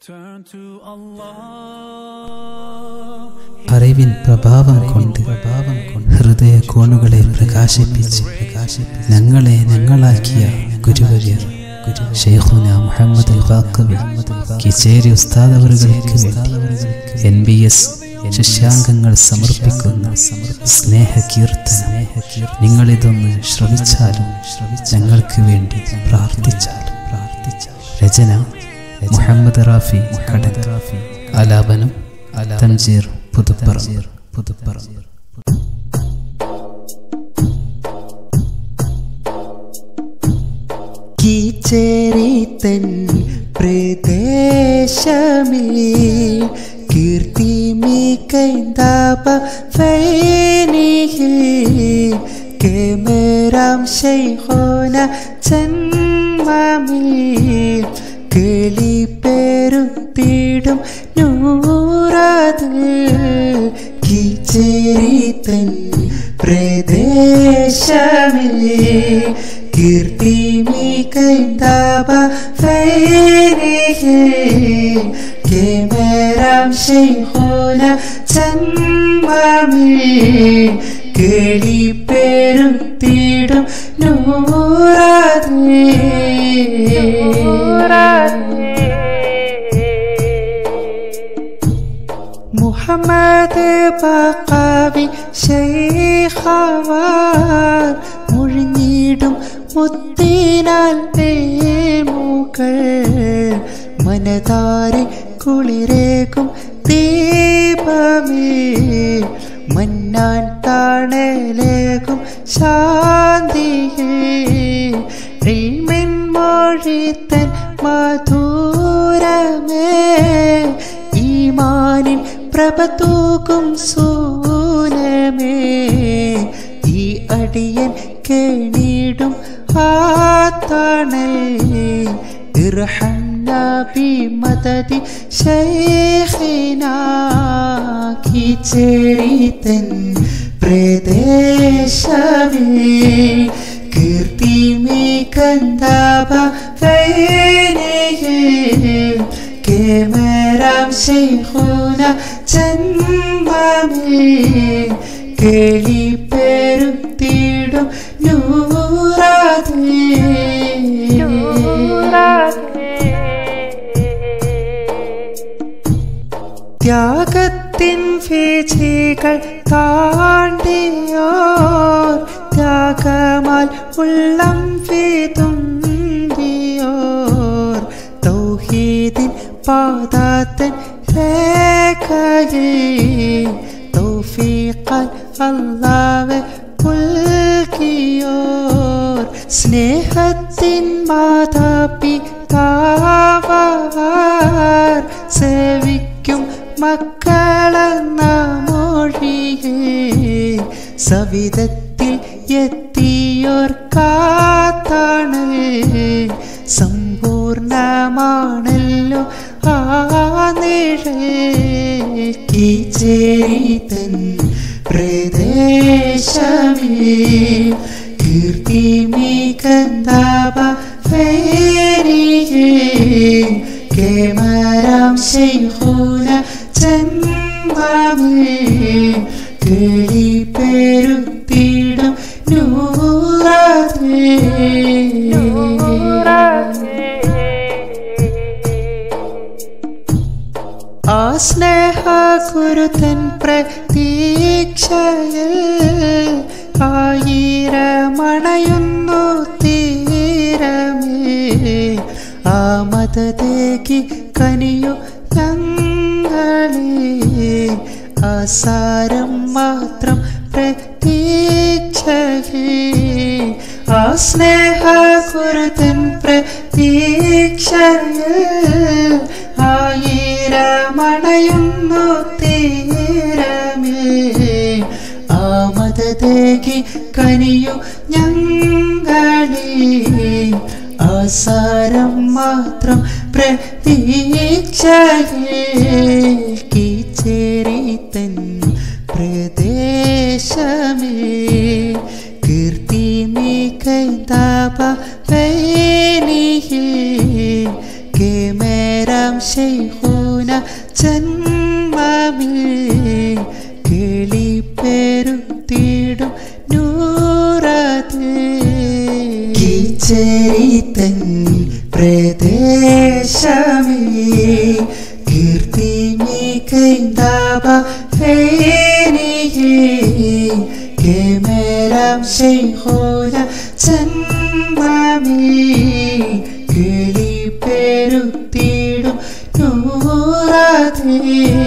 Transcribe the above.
Turn to Allah. അറിവിൻ പ്രഭാവം കൊണ്ട് പ്രഭാവം കൊണ്ട് ഹൃദയ കോണുകളെ പ്രകാശിപ്പിച്ച് ഞങ്ങളെ ഞങ്ങളാക്കിയ ഗുരുവര്യർ ഷെയ്ഖുന മുഹമ്മദ് അൽ ബാക്കവി കിച്ചേരി ഉസ്താദ് അവറുകൾക്ക് വേണ്ടി എൻ ബി എസ് ശിഷ്യാംഗങ്ങൾ സമർപ്പിക്കുന്ന സ്നേഹ കീർത്തനം നിങ്ങളിതൊന്ന് ശ്രവിച്ചാലും ഞങ്ങൾക്ക് വേണ്ടി പ്രാർത്ഥിച്ചാലും പ്രാർത്ഥിച്ചാലും രചന മുഹമ്മദ് റാഫി കടൻ ആലാപനം തൻജീർ പുതുപ്പറ പുതുപ്പറ കീച്ചേരിത്തൻ പ്രദേശമേ കീർത്തി മീ കൈന്താപ ഫൈനിഹിൽ കേമരാം ശൈഹോന ജന്മമിൽ കിളി പേരുത്തിടും നൂറാതിൽ കീച്ചേരിത്തൻ പ്രദേശമേ കീർത്തി മീ കൈന്താപ ഫൈനിഹിൽ കേമരാം ശൈഹോന ജന്മമിൽ കിളി പേരുത്തിടും മുഹമ്മദ് ബക്കാവി ശൈഖവാർ മുഴിഞ്ഞിടും മുത്തിനാൽ മുകൾ മനതാരി കുളിരേക്കും ദീപമേ മന്നാൻ താണലേകും ശാന്തിയേ ഇൽമിൻ മൊഴിത്തൻ മധുരമേ ഈമാനിൻ പ്രഭ തൂക്കും സൂനമേ ഈ അടിയൻ കേണിടും ആത്തണൽ ഇർഹംനാ ബിമദദി ശൈഖിനാ കീച്ചേരിത്തൻ പ്രദേശമേ കീർത്തി മീ കന്താപ ഫൈനിഹിൽ കേമരാം ശൈഖുന ജന്മമേ കേളി പെരുത്തിടും നൂറാതേ ത്യാഗത്തിൻ വീഴ്ചകൾ താണ്ടിയോർ ത്യാഗമാൽ ഉള്ളം വീതുമ്പിയോർ തൗഹീദിൻ പാദാത്തൻ രേഖയിൽ തൗഫീഖാൽ അല്ലാവെ പുൽകിയോർ സ്നേഹത്തിൻ മാതാപിതാവാർ സേവിക്കും മക്കളെന്ന മൊഴിയേ സവിധത്തിൽ എത്തിയോർ കാത്തണൽ സമ്പൂർണമാണല്ലോ ആ നിഴൽ കീച്ചേരിതൻ പ്രദേശമേ കീർത്തി മീ കന്താപ ഫേരിയേ കേമരാം ശൈഖുന ജന്മമേ കിളി പെരുത്തിടും നൂറാതേ ആ സ്നേഹ ഗുരുതൻ പ്രതീക്ഷയിൽ ആയിരമണയുന്നു തീരമേ ആ മതതേക്ക് കനിയോ ഞങ്ങളെ ആസാരം മാത്രം പ്രതീക്ഷയേ ആ സ്നേഹ ഗുരുതൻ പ്രതീക്ഷയിൽ ആയിരമണയുന്നു തീരമേ ആ മതതേകി കനിയു ഞങ്ങളെ ആസാരം മാത്രം പ്രതീക്ഷയേക്കി ചേരിത്തൻ പ്രദേശമേ കീർത്തി മീ കൈതാപ വൈനിഹിൽ കേമരാം ശൈഖൂന ജന്മമേ കിളിപ്പെരുത്തിടും നൂറത് കിച്ചരിത്തൻ പ്രദേശമേ കീർത്തി മികൈന്താപ ഫേനിയേ കേമേരം ശൈഖൂന ജന്മമേ കിളിപ്പെരുത്തിടും നൂറതേ